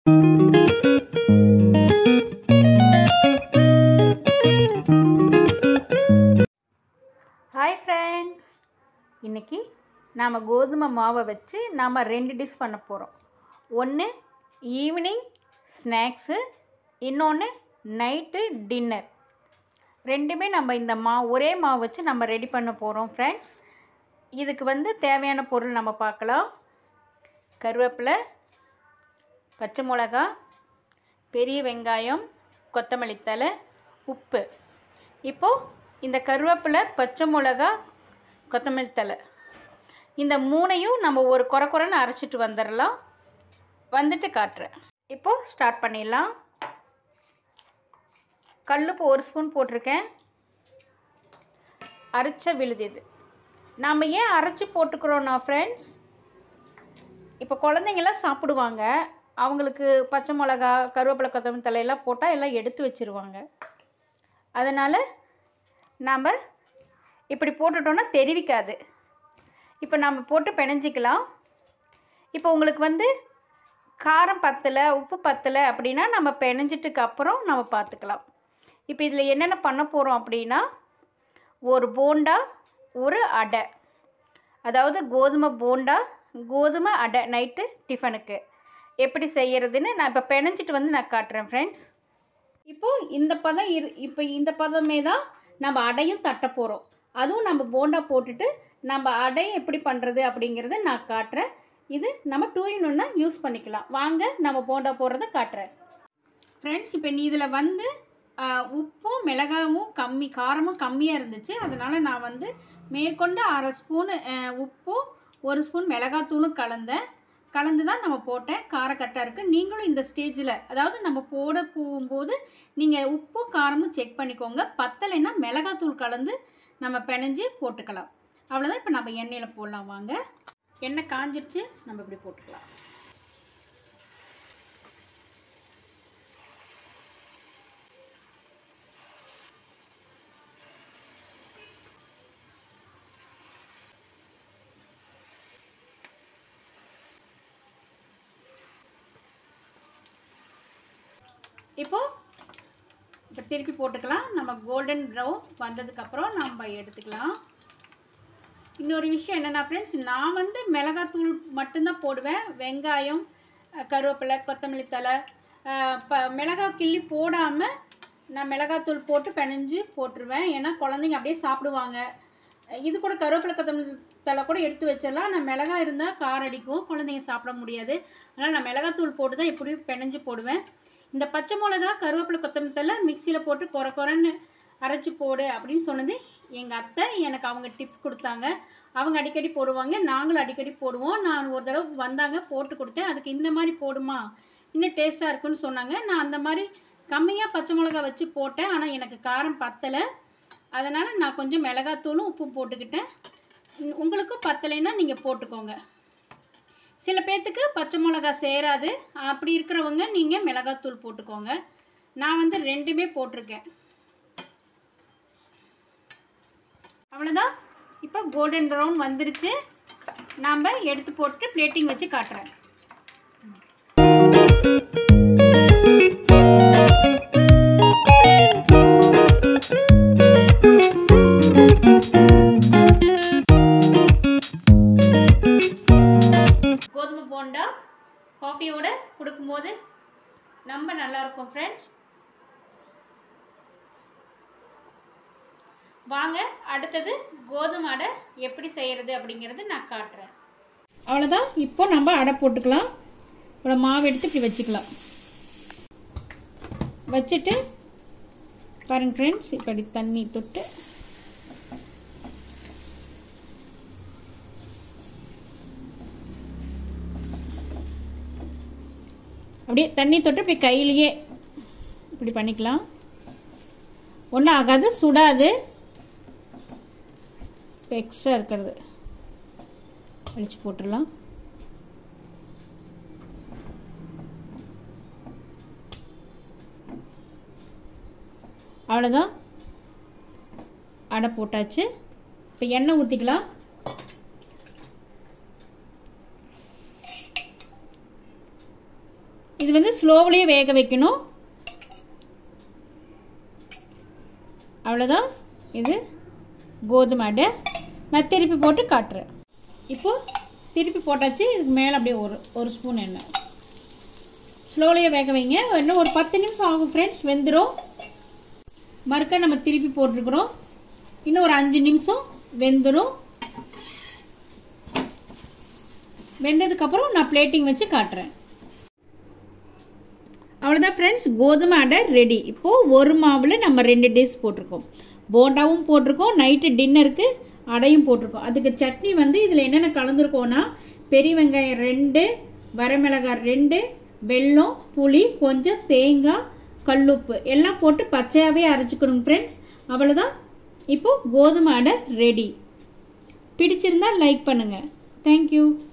hi friends இன்றைக்கி நாம் கோதுமை மாவை வச்சு நாம் ரெண்டு டிஷ் பண்ண போகிறோம் ஒன்று ஈவினிங் ஸ்நாக்ஸு இன்னொன்று நைட்டு டின்னர் ரெண்டுமே நம்ம இந்த மா ஒரே மாவு வச்சு நம்ம ரெடி பண்ண போகிறோம் ஃப்ரெண்ட்ஸ் இதுக்கு வந்து தேவையான பொருள் நம்ம பார்க்கலாம் கருவேப்பிலை பச்சை மிளகா பெரிய வெங்காயம் கொத்தமல்லி தழை உப்பு இப்போது இந்த கருவேப்பிலை பச்சை மிளகா கொத்தமல்லி தழை இந்த மூணையும் நம்ம ஒரு குறை குறைன்னு அரைச்சிட்டு வந்துடலாம் வந்துட்டு காட்டுறேன் இப்போது ஸ்டார்ட் பண்ணிடலாம் கல்லுப்பு ஒரு ஸ்பூன் போட்டிருக்கேன் அரைச்ச விழுது இது நாம் ஏன் அரைச்சி போட்டுக்கிறோன்னா ஃப்ரெண்ட்ஸ் இப்போ குழந்தைங்களாம் சாப்பிடுவாங்க அவங்களுக்கு பச்சை மிளகா கருவேப்பிலை கொத்தமல்லி தலையெல்லாம் போட்டால் எல்லாம் எடுத்து வச்சுருவாங்க அதனால் நாம் இப்படி போட்டுட்டோன்னா தெரிவிக்காது இப்போ நம்ம போட்டு பிணைஞ்சிக்கலாம் இப்போ உங்களுக்கு வந்து காரம் பத்தலை உப்பு பத்தலை அப்படின்னா நம்ம பிணைஞ்சிட்டுக்கு அப்புறம் நம்ம பார்த்துக்கலாம் இப்போ இதில் என்னென்ன பண்ண போகிறோம் அப்படின்னா ஒரு போண்டா ஒரு அடை அதாவது கோதுமை போண்டா கோதுமை அடை நைட்டு டிஃபனுக்கு எப்படி செய்கிறதுன்னு நான் இப்போ பிணைஞ்சிட்டு வந்து நான் காட்டுறேன் ஃப்ரெண்ட்ஸ் இப்போது இந்த பதம் இரு இப்போ இந்த பதமே தான் நம்ம அடையும் தட்ட போகிறோம் அதுவும் நம்ம போண்டா போட்டுட்டு நம்ம அடையும் எப்படி பண்ணுறது அப்படிங்கிறத நான் காட்டுறேன் இது நம்ம டூ இன் ஒன்னா யூஸ் பண்ணிக்கலாம் வாங்க நம்ம போண்டா போடுறத காட்டுறேன் ஃப்ரெண்ட்ஸ் இப்போ நீ இதில் வந்து ஆ, உப்பும் மிளகாவும் கம்மி காரமும் கம்மியாக இருந்துச்சு அதனால் நான் வந்து மேற்கொண்டு அரை ஸ்பூனு உப்பும் ஒரு ஸ்பூன் மிளகாத்தூளும் கலந்தேன் கலந்து தான் நம்ம போட்டேன் காரக்கட்டாக இருக்குது நீங்களும் இந்த ஸ்டேஜில் அதாவது நம்ம போட போகும்போது நீங்கள் உப்பும் காரமும் செக் பண்ணிக்கோங்க பத்தலைன்னா மிளகாத்தூள் கலந்து நம்ம பிணைஞ்சு போட்டுக்கலாம் அவ்வளோதான் இப்போ நம்ம எண்ணெயில் போடலாம் வாங்க எண்ணெய் காஞ்சிருச்சு நம்ம இப்படி போட்டுக்கலாம் இப்போது இப்போ திருப்பி போட்டுக்கலாம் நம்ம கோல்டன் ப்ரௌன் வந்ததுக்கப்புறம் நம்ம எடுத்துக்கலாம் இன்னொரு விஷயம் என்னென்னா ஃப்ரெண்ட்ஸ் நான் வந்து மிளகாத்தூள் மட்டும்தான் போடுவேன் வெங்காயம் அஹ், கருவேப்பிலை கொத்தமல்லி தழை அஹ், ப மிளகாய் கிள்ளி போடாமல் நான் மிளகாத்தூள் போட்டு பிணைஞ்சு போட்டுருவேன் ஏன்னா குழந்தைங்க அப்படியே சாப்பிடுவாங்க அஹ், இது கூட கருவேப்பிலை கொத்தமல்லி தழை கூட எடுத்து வச்சிடலாம் நான் மிளகாய் இருந்தால் காரம் அடிக்கும் குழந்தைங்க சாப்பிட முடியாது அதனால் நான் மிளகாத்தூள் போட்டு தான் எப்படியும் பிணைஞ்சு போடுவேன் இந்த பச்சை மிளகா கருவேப்பிலை கொத்தமல்லி தழை மிக்சியில் போட்டு குறை குறைன்னு அரைச்சி போடு அப்படின்னு சொன்னது எங்கள் அத்தை எனக்கு அவங்க டிப்ஸ் கொடுத்தாங்க அவங்க அடிக்கடி போடுவாங்க நாங்களும் அடிக்கடி போடுவோம் நான் ஒரு தடவை வந்தாங்க போட்டு கொடுத்தேன் அதுக்கு இந்த மாதிரி போடுமா இன்னும் டேஸ்ட்டாக இருக்குன்னு சொன்னாங்க நான் அந்த மாதிரி கம்மியாக பச்சை மிளகா வச்சு போட்டேன் ஆனால் எனக்கு காரம் பத்தலை அதனால் நான் கொஞ்சம் மிளகாத்தூளும் உப்பும் போட்டுக்கிட்டேன் உம், உங்களுக்கும் பத்தலைன்னா நீங்கள் போட்டுக்கோங்க சில பேர்த்துக்கு பச்சை மிளகா சேராது அப்படி இருக்கிறவங்க நீங்கள் மிளகாத்தூள் போட்டுக்கோங்க நான் வந்து ரெண்டுமே போட்டிருக்கேன் அவ்வளோதான் இப்போ கோல்டன் ப்ரௌன் வந்துருச்சு நாம் எடுத்து போட்டு பிளேட்டிங் வச்சு காட்டுறேன் கோதுமை போண்டா காஃபியோட கொடுக்கும்போது ரொம்ப நல்லா இருக்கும் ஃப்ரெண்ட்ஸ் வாங்க அடுத்தது கோதுமை அடை எப்படி செய்கிறது அப்படிங்கிறது நான் காட்டுறேன் அவ்வளோதான் இப்போ நம்ம அடை போட்டுக்கலாம் இவ்வளோ மாவு எடுத்து இப்படி வச்சுக்கலாம் வச்சுட்டு பாருங்க ஃப்ரெண்ட்ஸ் இப்படி தண்ணி தொட்டு அப்படியே தண்ணி தொட்டு இப்படி கையிலேயே இப்படி பண்ணிக்கலாம் ஒன்றும் ஆகாது சுடாது இப்போ எக்ஸ்ட்ரா இருக்கிறது அடித்து போட்டுடலாம் அவ்வளோதான் அடை போட்டாச்சு இப்போ எண்ணெய் ஊற்றிக்கலாம் இது இது வந்து ஸ்லோவிலேயே வேக வைக்கணும் அவ்வளோதான் இது கோதுமை அடை நான் திருப்பி போட்டு காட்டுறேன் இப்போ திருப்பி போட்டாச்சு இதுக்கு மேலே அப்படியே ஒரு ஒரு ஸ்பூன் எண்ணெய் ஸ்லோலியே வேக வைங்க இன்னும் ஒரு பத்து நிமிஷம் ஆகும் ஃப்ரெண்ட்ஸ் வெந்துடும் மறுக்க நம்ம திருப்பி போட்டிருக்கிறோம் இன்னும் ஒரு அஞ்சு நிமிஷம் வெந்துடும் வெந்ததுக்கப்புறம் நான் பிளேட்டிங் வச்சு காட்டுறேன் அவ்வளோதான் ஃப்ரெண்ட்ஸ் கோதுமை அடை ரெடி இப்போது ஒரு மாவில் நம்ம ரெண்டு டேஸ் போட்டிருக்கோம் போண்டாவும் போட்டிருக்கோம் நைட்டு டின்னருக்கு அடையும் போட்டிருக்கோம் அதுக்கு சட்னி வந்து இதில் என்னென்ன கலந்துருக்கோன்னா பெரிய வெங்காயம் ரெண்டு வரமிளகாய் ரெண்டு வெல்லம் புளி கொஞ்சம் தேங்காய் கல்லுப்பு எல்லாம் போட்டு பச்சையாகவே அரைச்சிக்கணும் ஃப்ரெண்ட்ஸ் அவ்வளோதான் இப்போது கோதுமை அடை ரெடி பிடிச்சிருந்தா லைக் பண்ணுங்கள் தேங்க்யூ